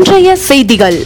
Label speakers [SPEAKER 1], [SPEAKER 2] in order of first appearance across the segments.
[SPEAKER 1] இன்றைய செய்திகள்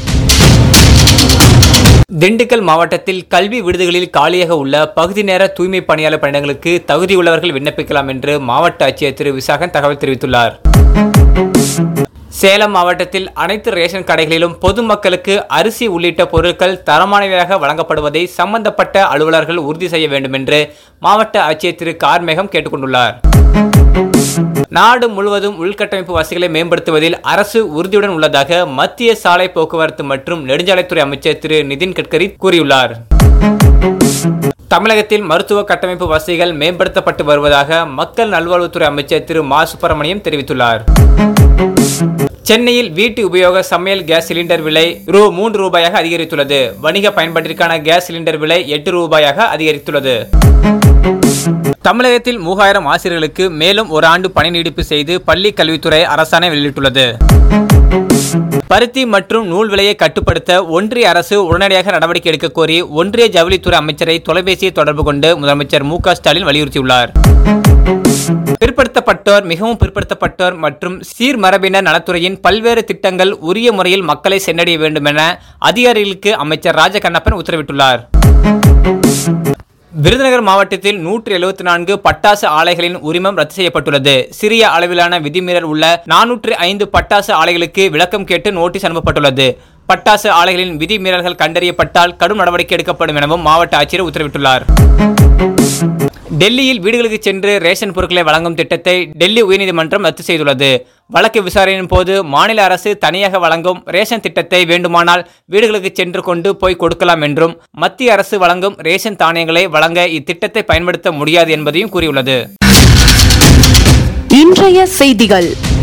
[SPEAKER 2] திண்டுக்கல் மாவட்டத்தில் கல்வி விடுதிகளில் காலியாக உள்ள பகுதி நேர தூய்மை பணியாளர் பணியிடங்களுக்கு தகுதியுள்ளவர்கள் விண்ணப்பிக்கலாம் என்று மாவட்ட ஆட்சியர் திரு விசாகன் தகவல் தெரிவித்துள்ளார் சேலம் மாவட்டத்தில் அனைத்து ரேஷன் கடைகளிலும் பொதுமக்களுக்கு அரிசி உள்ளிட்ட பொருட்கள் தரமானவையாக வழங்கப்படுவதை சம்பந்தப்பட்ட அலுவலர்கள் உறுதி செய்ய வேண்டும் என்று மாவட்ட ஆட்சியர் திரு கார்மேகம் கேட்டுக்கொண்டுள்ளார் நாடு முழுவதும் உள்கட்டமைப்பு வசதிகளை மேம்படுத்துவதில் அரசு உறுதியுடன் உள்ளதாக மத்திய சாலை போக்குவரத்து மற்றும் நெடுஞ்சாலைத்துறை அமைச்சர் திரு நிதின் கட்கரி கூறியுள்ளார் தமிழகத்தில் மருத்துவ கட்டமைப்பு வசதிகள் மேம்படுத்தப்பட்டு வருவதாக மக்கள் நல்வாழ்வுத்துறை அமைச்சர் திரு மா சுப்பிரமணியம் தெரிவித்துள்ளார் சென்னையில் வீட்டு உபயோக சமையல் கேஸ் சிலிண்டர் விலை ரூ மூன்று ரூபாயாக அதிகரித்துள்ளது வணிக பயன்பாட்டிற்கான கேஸ் சிலிண்டர் விலை எட்டு ரூபாயாக அதிகரித்துள்ளது தமிழகத்தில் மூவாயிரம் ஆசிரியர்களுக்கு மேலும் ஒரு ஆண்டு பணி நீடிப்பு செய்து பள்ளி கல்வித்துறை அரசாணை வெளியிட்டுள்ளது பருத்தி மற்றும் நூல் விலையை கட்டுப்படுத்த ஒன்றிய அரசு உடனடியாக நடவடிக்கை எடுக்க கோரி ஒன்றிய ஜவுளித்துறை அமைச்சரை தொலைபேசியை தொடர்பு கொண்டு முதலமைச்சர் மு க ஸ்டாலின் வலியுறுத்தியுள்ளார் பிற்படுத்தப்பட்டோர் மிகவும் பிற்படுத்தப்பட்டோர் மற்றும் சீர்மரபினர் நலத்துறையின் பல்வேறு திட்டங்கள் உரிய முறையில் மக்களை சென்றடைய வேண்டும் என அதிகாரிகளுக்கு அமைச்சர் ராஜகண்ணப்பன் உத்தரவிட்டுள்ளார் விருதுநகர் மாவட்டத்தில் நூற்றி எழுபத்தி நான்கு பட்டாசு ஆலைகளின் உரிமம் ரத்து செய்யப்பட்டுள்ளது சிறிய அளவிலான விதிமீறல் உள்ள நானூற்று ஐந்து பட்டாசு ஆலைகளுக்கு விளக்கம் கேட்டு நோட்டீஸ் அனுப்பப்பட்டுள்ளது பட்டாசு ஆலைகளின் விதிமீறல்கள் கண்டறியப்பட்டால் கடும் நடவடிக்கை எடுக்கப்படும் எனவும் மாவட்ட ஆட்சியர் உத்தரவிட்டுள்ளார் டெல்லியில் வீடுகளுக்கு சென்று ரேஷன் பொருட்களை வழங்கும் திட்டத்தை டெல்லி உயர்நீதிமன்றம் ரத்து செய்துள்ளது வழக்கு விசாரணையின் போது மாநில அரசு தனியாக வழங்கும் ரேஷன் திட்டத்தை வேண்டுமானால் வீடுகளுக்கு சென்று கொண்டு போய் கொடுக்கலாம் என்றும் மத்திய அரசு வழங்கும் ரேஷன் தானியங்களை வழங்க இத்திட்டத்தை பயன்படுத்த முடியாது என்பதையும் கூறியுள்ளது
[SPEAKER 1] இன்றைய செய்திகள்